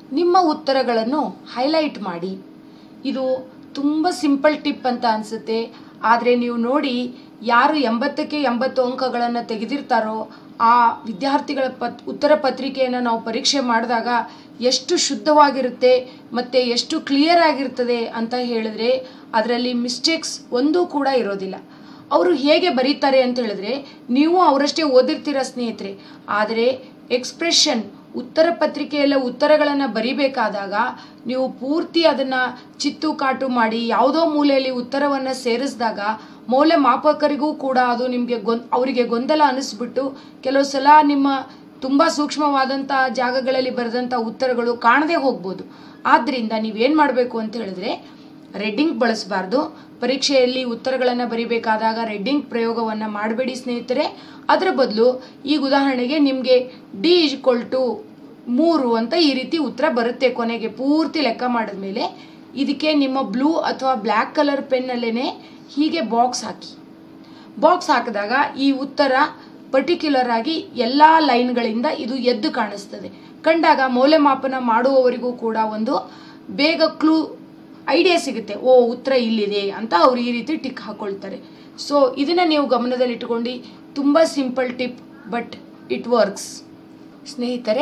ನಿಮ್ಮ ಉತ್ತರಗಳನ್ನು ಹೈಲೈಟ್ ಮಾಡಿ ಇದು ತುಂಬ ಸಿಂಪಲ್ ಟಿಪ್ ಅಂತ ಅನಿಸುತ್ತೆ ಆದರೆ ನೀವು ನೋಡಿ ಯಾರು ಎಂಬತ್ತಕ್ಕೆ ಎಂಬತ್ತು ಅಂಕಗಳನ್ನು ತೆಗೆದಿರ್ತಾರೋ ಆ ವಿದ್ಯಾರ್ಥಿಗಳ ಪತ್ ಉತ್ತರ ಪತ್ರಿಕೆಯನ್ನು ನಾವು ಪರೀಕ್ಷೆ ಮಾಡಿದಾಗ ಎಷ್ಟು ಶುದ್ಧವಾಗಿರುತ್ತೆ ಮತ್ತು ಎಷ್ಟು ಕ್ಲಿಯರ್ ಆಗಿರ್ತದೆ ಅಂತ ಹೇಳಿದ್ರೆ ಅದರಲ್ಲಿ ಮಿಸ್ಟೇಕ್ಸ್ ಒಂದೂ ಕೂಡ ಇರೋದಿಲ್ಲ ಅವರು ಹೇಗೆ ಬರೀತಾರೆ ಅಂತ ಹೇಳಿದ್ರೆ ನೀವು ಅವರಷ್ಟೇ ಓದಿರ್ತೀರ ಸ್ನೇಹಿತರೆ ಆದರೆ ಎಕ್ಸ್ಪ್ರೆಷನ್ ಉತ್ತರ ಪತ್ರಿಕೆಯಲ್ಲ ಉತ್ತರಗಳನ್ನು ಬರಿಬೇಕಾದಾಗ ನೀವು ಪೂರ್ತಿ ಅದನ್ನು ಚಿತ್ತು ಕಾಟು ಮಾಡಿ ಯಾವುದೋ ಮೂಲೆಯಲ್ಲಿ ಉತ್ತರವನ್ನು ಸೇರಿಸಿದಾಗ ಮೌಲ್ಯಮಾಪಕರಿಗೂ ಕೂಡ ಅದು ನಿಮಗೆ ಗೊಂದ್ ಅವರಿಗೆ ಗೊಂದಲ ಅನ್ನಿಸ್ಬಿಟ್ಟು ಕೆಲವು ಸಲ ನಿಮ್ಮ ತುಂಬ ಸೂಕ್ಷ್ಮವಾದಂಥ ಜಾಗಗಳಲ್ಲಿ ಬರೆದಂಥ ಉತ್ತರಗಳು ಕಾಣದೇ ಹೋಗ್ಬೋದು ಆದ್ದರಿಂದ ನೀವೇನು ಮಾಡಬೇಕು ಅಂತ ಹೇಳಿದ್ರೆ ರೆಡ್ಡಿಂಗ್ ಬಳಸಬಾರ್ದು ಪರೀಕ್ಷೆಯಲ್ಲಿ ಉತ್ತರಗಳನ್ನು ಬರಿಬೇಕಾದಾಗ ರೆಡ್ಡಿಂಗ್ ಪ್ರಯೋಗವನ್ನು ಮಾಡಬೇಡಿ ಸ್ನೇಹಿತರೆ ಅದರ ಬದಲು ಈಗ ಉದಾಹರಣೆಗೆ ನಿಮಗೆ ಡಿ ಈಕ್ವಲ್ ಟು ಮೂರು ಅಂತ ಈ ರೀತಿ ಉತ್ತರ ಬರುತ್ತೆ ಕೊನೆಗೆ ಪೂರ್ತಿ ಲೆಕ್ಕ ಮಾಡಿದ್ಮೇಲೆ ಇದಕ್ಕೆ ನಿಮ್ಮ ಬ್ಲೂ ಅಥವಾ ಬ್ಲ್ಯಾಕ್ ಕಲರ್ ಪೆನ್ನಲ್ಲೇ ಹೀಗೆ ಬಾಕ್ಸ್ ಹಾಕಿ ಬಾಕ್ಸ್ ಹಾಕಿದಾಗ ಈ ಉತ್ತರ ಪರ್ಟಿಕ್ಯುಲರ್ ಆಗಿ ಎಲ್ಲ ಲೈನ್ಗಳಿಂದ ಇದು ಎದ್ದು ಕಾಣಿಸ್ತದೆ ಕಂಡಾಗ ಮೌಲ್ಯಮಾಪನ ಮಾಡುವವರಿಗೂ ಕೂಡ ಒಂದು ಬೇಗ ಕ್ಲೂ ಐಡಿಯಾ ಸಿಗುತ್ತೆ ಓ ಉತ್ತರ ಇಲ್ಲಿದೆ ಅಂತ ಅವ್ರು ಈ ರೀತಿ ಟಿಕ್ ಹಾಕೊಳ್ತಾರೆ ಸೊ ಇದನ್ನು ನೀವು ಗಮನದಲ್ಲಿಟ್ಟುಕೊಂಡು ತುಂಬ simple tip but it works ಸ್ನೇಹಿತರೆ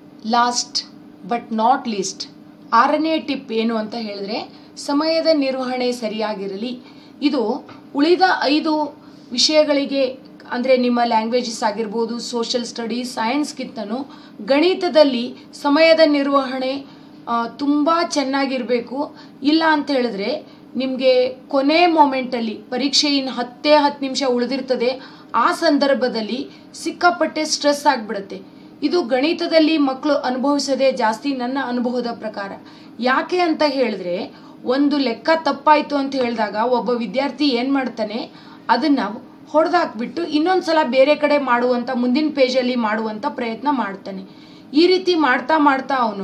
ಲಾಸ್ಟ್ ಬಟ್ ನಾಟ್ ಲೀಸ್ಟ್ ಆರನೇ ಟಿಪ್ ಏನು ಅಂತ ಹೇಳಿದ್ರೆ ಸಮಯದ ನಿರ್ವಹಣೆ ಸರಿಯಾಗಿರಲಿ ಇದು ಉಳಿದ ಐದು ವಿಷಯಗಳಿಗೆ ಅಂದರೆ ನಿಮ್ಮ ಲ್ಯಾಂಗ್ವೇಜಸ್ ಆಗಿರ್ಬೋದು ಸೋಷಲ್ ಸ್ಟಡೀಸ್ ಸೈನ್ಸ್ಗಿಂತನೂ ಗಣಿತದಲ್ಲಿ ಸಮಯದ ನಿರ್ವಹಣೆ ತುಂಬ ಚೆನ್ನಾಗಿರಬೇಕು ಇಲ್ಲ ಅಂತ ಹೇಳಿದ್ರೆ ನಿಮಗೆ ಕೊನೆ ಮೊಮೆಂಟಲ್ಲಿ ಪರೀಕ್ಷೆ ಇನ್ನು ಹತ್ತೇ ಹತ್ತು ನಿಮಿಷ ಉಳಿದಿರ್ತದೆ ಆ ಸಂದರ್ಭದಲ್ಲಿ ಸಿಕ್ಕಾಪಟ್ಟೆ ಸ್ಟ್ರೆಸ್ ಆಗಿಬಿಡುತ್ತೆ ಇದು ಗಣಿತದಲ್ಲಿ ಮಕ್ಕಳು ಅನುಭವಿಸೋದೇ ಜಾಸ್ತಿ ನನ್ನ ಅನುಭವದ ಪ್ರಕಾರ ಯಾಕೆ ಅಂತ ಹೇಳಿದ್ರೆ ಒಂದು ಲೆಕ್ಕ ತಪ್ಪಾಯಿತು ಅಂತ ಹೇಳಿದಾಗ ಒಬ್ಬ ವಿದ್ಯಾರ್ಥಿ ಏನು ಮಾಡ್ತಾನೆ ಅದನ್ನು ಹೊಡೆದಾಕ್ಬಿಟ್ಟು ಇನ್ನೊಂದು ಸಲ ಬೇರೆ ಕಡೆ ಮಾಡುವಂಥ ಮುಂದಿನ ಪೇಜಲ್ಲಿ ಮಾಡುವಂಥ ಪ್ರಯತ್ನ ಮಾಡ್ತಾನೆ ಈ ರೀತಿ ಮಾಡ್ತಾ ಮಾಡ್ತಾ ಅವನು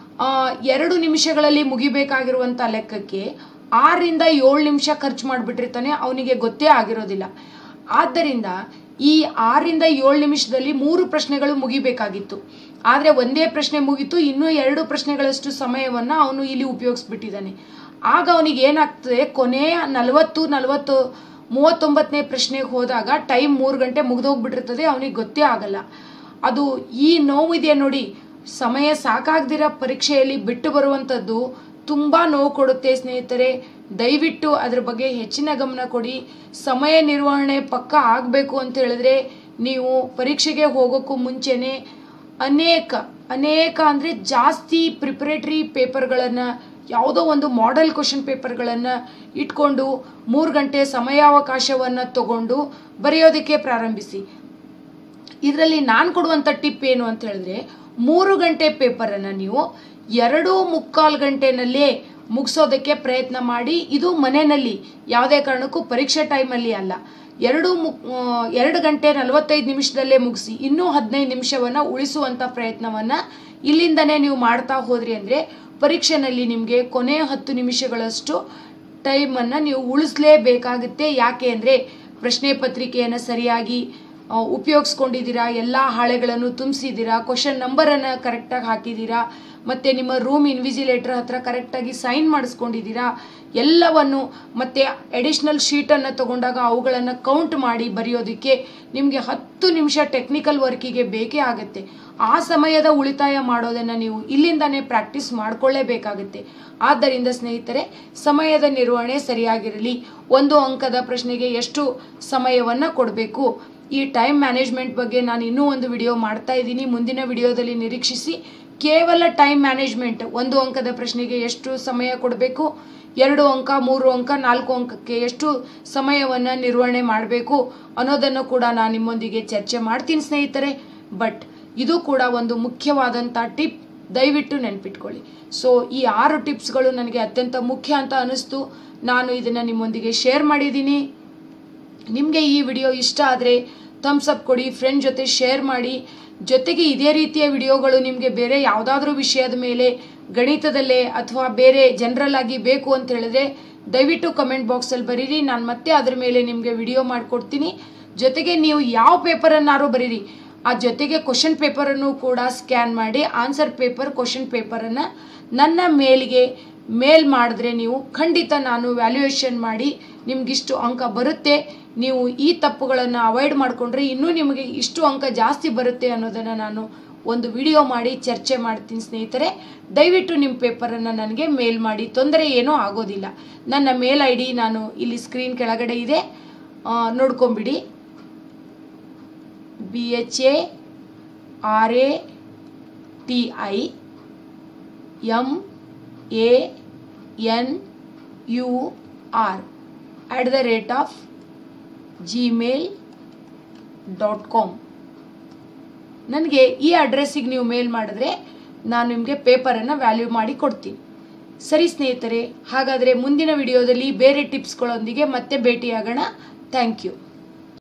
ಎರಡು ನಿಮಿಷಗಳಲ್ಲಿ ಮುಗಿಬೇಕಾಗಿರುವಂಥ ಲೆಕ್ಕಕ್ಕೆ ಆರರಿಂದ ಏಳು ನಿಮಿಷ ಖರ್ಚು ಮಾಡಿಬಿಟ್ಟಿರ್ತಾನೆ ಅವನಿಗೆ ಗೊತ್ತೇ ಆಗಿರೋದಿಲ್ಲ ಆದ್ದರಿಂದ ಈ ಆರರಿಂದ ಏಳು ನಿಮಿಷದಲ್ಲಿ ಮೂರು ಪ್ರಶ್ನೆಗಳು ಮುಗಿಬೇಕಾಗಿತ್ತು ಆದರೆ ಒಂದೇ ಪ್ರಶ್ನೆ ಮುಗೀತು ಇನ್ನೂ ಎರಡು ಪ್ರಶ್ನೆಗಳಷ್ಟು ಸಮಯವನ್ನು ಅವನು ಇಲ್ಲಿ ಉಪಯೋಗಿಸ್ಬಿಟ್ಟಿದ್ದಾನೆ ಆಗ ಅವನಿಗೆ ಏನಾಗ್ತದೆ ಕೊನೆಯ ನಲವತ್ತು ನಲವತ್ತು ಮೂವತ್ತೊಂಬತ್ತನೇ ಪ್ರಶ್ನೆಗೆ ಹೋದಾಗ ಟೈಮ್ ಮೂರು ಗಂಟೆ ಮುಗಿದೋಗ್ಬಿಟ್ಟಿರ್ತದೆ ಅವನಿಗೆ ಗೊತ್ತೇ ಆಗಲ್ಲ ಅದು ಈ ನೋವಿದೆ ನೋಡಿ ಸಮಯ ಸಾಕಾಗ್ದಿರೋ ಪರೀಕ್ಷೆಯಲ್ಲಿ ಬಿಟ್ಟು ಬರುವಂಥದ್ದು ತುಂಬ ನೋವು ಕೊಡುತ್ತೆ ಸ್ನೇಹಿತರೆ ದಯವಿಟ್ಟು ಅದ್ರ ಬಗ್ಗೆ ಹೆಚ್ಚಿನ ಗಮನ ಕೊಡಿ ಸಮಯ ನಿರ್ವಹಣೆ ಪಕ್ಕ ಆಗಬೇಕು ಅಂತ ಹೇಳಿದ್ರೆ ನೀವು ಪರೀಕ್ಷೆಗೆ ಹೋಗೋಕ್ಕೂ ಮುಂಚೆನೇ ಅನೇಕ ಅನೇಕ ಅಂದರೆ ಜಾಸ್ತಿ ಪ್ರಿಪರೇಟರಿ ಪೇಪರ್ಗಳನ್ನು ಯಾವುದೋ ಒಂದು ಮಾಡೆಲ್ ಕ್ವಶನ್ ಪೇಪರ್ಗಳನ್ನು ಇಟ್ಕೊಂಡು ಮೂರು ಗಂಟೆ ಸಮಯಾವಕಾಶವನ್ನು ತಗೊಂಡು ಬರೆಯೋದಕ್ಕೆ ಪ್ರಾರಂಭಿಸಿ ಇದರಲ್ಲಿ ನಾನು ಕೊಡುವಂಥ ಟಿಪ್ ಏನು ಅಂತ ಹೇಳಿದ್ರೆ ಮೂರು ಗಂಟೆ ಪೇಪರನ್ನು ನೀವು ಎರಡು ಮುಕ್ಕಾಲು ಗಂಟೆನಲ್ಲೇ ಮುಗಿಸೋದಕ್ಕೆ ಪ್ರಯತ್ನ ಮಾಡಿ ಇದು ಮನೆಯಲ್ಲಿ ಯಾವುದೇ ಕಾರಣಕ್ಕೂ ಪರೀಕ್ಷೆ ಟೈಮಲ್ಲಿ ಅಲ್ಲ ಎರಡು ಮುಕ್ ಎರಡು ಗಂಟೆ ನಲವತ್ತೈದು ನಿಮಿಷದಲ್ಲೇ ಮುಗಿಸಿ ಇನ್ನೂ ಹದಿನೈದು ನಿಮಿಷವನ್ನು ಉಳಿಸುವಂಥ ಪ್ರಯತ್ನವನ್ನು ಇಲ್ಲಿಂದನೇ ನೀವು ಮಾಡ್ತಾ ಹೋದ್ರಿ ಅಂದರೆ ಪರೀಕ್ಷೆನಲ್ಲಿ ನಿಮಗೆ ಕೊನೆಯ ಹತ್ತು ನಿಮಿಷಗಳಷ್ಟು ಟೈಮನ್ನು ನೀವು ಉಳಿಸ್ಲೇಬೇಕಾಗುತ್ತೆ ಯಾಕೆ ಅಂದರೆ ಪ್ರಶ್ನೆ ಪತ್ರಿಕೆಯನ್ನು ಸರಿಯಾಗಿ ಉಪಯೋಗಿಸ್ಕೊಂಡಿದ್ದೀರಾ ಎಲ್ಲ ಹಾಳೆಗಳನ್ನು ತುಂಬಿಸಿದ್ದೀರಾ ಕ್ವಶನ್ ನಂಬರನ್ನು ಕರೆಕ್ಟಾಗಿ ಹಾಕಿದ್ದೀರಾ ಮತ್ತು ನಿಮ್ಮ ರೂಮ್ ಇನ್ವಿಜಿಲೇಟರ್ ಹತ್ರ ಕರೆಕ್ಟಾಗಿ ಸೈನ್ ಮಾಡಿಸ್ಕೊಂಡಿದ್ದೀರಾ ಎಲ್ಲವನ್ನು ಮತ್ತು ಅಡಿಷ್ನಲ್ ಶೀಟನ್ನು ತಗೊಂಡಾಗ ಅವುಗಳನ್ನು ಕೌಂಟ್ ಮಾಡಿ ಬರೆಯೋದಕ್ಕೆ ನಿಮಗೆ ಹತ್ತು ನಿಮಿಷ ಟೆಕ್ನಿಕಲ್ ವರ್ಕಿಗೆ ಬೇಕೇ ಆಗುತ್ತೆ ಆ ಸಮಯದ ಉಳಿತಾಯ ಮಾಡೋದನ್ನು ನೀವು ಇಲ್ಲಿಂದನೇ ಪ್ರಾಕ್ಟೀಸ್ ಮಾಡಿಕೊಳ್ಳೇಬೇಕಾಗುತ್ತೆ ಆದ್ದರಿಂದ ಸ್ನೇಹಿತರೆ ಸಮಯದ ನಿರ್ವಹಣೆ ಸರಿಯಾಗಿರಲಿ ಒಂದು ಅಂಕದ ಪ್ರಶ್ನೆಗೆ ಎಷ್ಟು ಸಮಯವನ್ನು ಕೊಡಬೇಕು ಈ ಟೈಮ್ ಮ್ಯಾನೇಜ್ಮೆಂಟ್ ಬಗ್ಗೆ ನಾನು ಇನ್ನೂ ಒಂದು ವಿಡಿಯೋ ಮಾಡ್ತಾ ಇದ್ದೀನಿ ಮುಂದಿನ ವಿಡಿಯೋದಲ್ಲಿ ನಿರೀಕ್ಷಿಸಿ ಕೇವಲ ಟೈಮ್ ಮ್ಯಾನೇಜ್ಮೆಂಟ್ ಒಂದು ಅಂಕದ ಪ್ರಶ್ನೆಗೆ ಎಷ್ಟು ಸಮಯ ಕೊಡಬೇಕು ಎರಡು ಅಂಕ ಮೂರು ಅಂಕ ನಾಲ್ಕು ಅಂಕಕ್ಕೆ ಎಷ್ಟು ಸಮಯವನ್ನು ನಿರ್ವಹಣೆ ಮಾಡಬೇಕು ಅನ್ನೋದನ್ನು ಕೂಡ ನಾನು ನಿಮ್ಮೊಂದಿಗೆ ಚರ್ಚೆ ಮಾಡ್ತೀನಿ ಸ್ನೇಹಿತರೆ ಬಟ್ ಇದು ಕೂಡ ಒಂದು ಮುಖ್ಯವಾದಂಥ ಟಿಪ್ ದಯವಿಟ್ಟು ನೆನ್ಪಿಟ್ಕೊಳ್ಳಿ ಸೊ ಈ ಆರು ಟಿಪ್ಸ್ಗಳು ನನಗೆ ಅತ್ಯಂತ ಮುಖ್ಯ ಅಂತ ಅನ್ನಿಸ್ತು ನಾನು ಇದನ್ನು ನಿಮ್ಮೊಂದಿಗೆ ಶೇರ್ ಮಾಡಿದ್ದೀನಿ ನಿಮಗೆ ಈ ವಿಡಿಯೋ ಇಷ್ಟ ಆದರೆ ಥಮ್ಸ್ ಅಪ್ ಕೊಡಿ ಫ್ರೆಂಡ್ ಜೊತೆ ಶೇರ್ ಮಾಡಿ ಜೊತೆಗೆ ಇದೇ ರೀತಿಯ ವಿಡಿಯೋಗಳು ನಿಮಗೆ ಬೇರೆ ಯಾವುದಾದ್ರೂ ವಿಷಯದ ಮೇಲೆ ಗಣಿತದಲ್ಲೇ ಅಥವಾ ಬೇರೆ ಜನರಲ್ ಆಗಿ ಬೇಕು ಅಂತ ಹೇಳಿದ್ರೆ ದಯವಿಟ್ಟು ಕಮೆಂಟ್ ಬಾಕ್ಸಲ್ಲಿ ಬರೀರಿ ನಾನು ಮತ್ತೆ ಅದ್ರ ಮೇಲೆ ನಿಮಗೆ ವಿಡಿಯೋ ಮಾಡಿಕೊಡ್ತೀನಿ ಜೊತೆಗೆ ನೀವು ಯಾವ ಪೇಪರನ್ನಾರು ಬರೀರಿ ಆ ಜೊತೆಗೆ ಕ್ವಶನ್ ಪೇಪರನ್ನು ಕೂಡ ಸ್ಕ್ಯಾನ್ ಮಾಡಿ ಆನ್ಸರ್ ಪೇಪರ್ ಕ್ವಶನ್ ಪೇಪರನ್ನು ನನ್ನ ಮೇಲ್ಗೆ ಮೇಲ್ ಮಾಡಿದ್ರೆ ನೀವು ಖಂಡಿತ ನಾನು ವ್ಯಾಲ್ಯೂಯೇಷನ್ ಮಾಡಿ ನಿಮಗಿಷ್ಟು ಅಂಕ ಬರುತ್ತೆ ನೀವು ಈ ತಪ್ಪುಗಳನ್ನು ಅವಾಯ್ಡ್ ಮಾಡಿಕೊಂಡ್ರೆ ಇನ್ನೂ ನಿಮಗೆ ಇಷ್ಟು ಅಂಕ ಜಾಸ್ತಿ ಬರುತ್ತೆ ಅನ್ನೋದನ್ನು ನಾನು ಒಂದು ವಿಡಿಯೋ ಮಾಡಿ ಚರ್ಚೆ ಮಾಡ್ತೀನಿ ಸ್ನೇಹಿತರೆ ದಯವಿಟ್ಟು ನಿಮ್ಮ ಪೇಪರನ್ನು ನನಗೆ ಮೇಲ್ ಮಾಡಿ ತೊಂದರೆ ಏನೂ ಆಗೋದಿಲ್ಲ ನನ್ನ ಮೇಲ್ ಐ ಡಿ ನಾನು ಇಲ್ಲಿ ಸ್ಕ್ರೀನ್ ಕೆಳಗಡೆ ಇದೆ ಆ, ನೋಡ್ಕೊಂಬಿಡಿ B H A R A T I M A N U R at the rate of Gmail dot com ನನಗೆ ಈ ಅಡ್ರೆಸ್ಸಿಗೆ ನೀವು ಮೇಲ್ ಮಾಡಿದ್ರೆ ನಾನು ನಿಮಗೆ ಪೇಪರನ್ನು ವ್ಯಾಲ್ಯೂ ಮಾಡಿ ಕೊಡ್ತೀನಿ ಸರಿ ಸ್ನೇಹಿತರೆ ಹಾಗಾದರೆ ಮುಂದಿನ ವಿಡಿಯೋದಲ್ಲಿ ಬೇರೆ ಟಿಪ್ಸ್ಗಳೊಂದಿಗೆ ಮತ್ತೆ ಭೇಟಿಯಾಗೋಣ ಥ್ಯಾಂಕ್ ಯು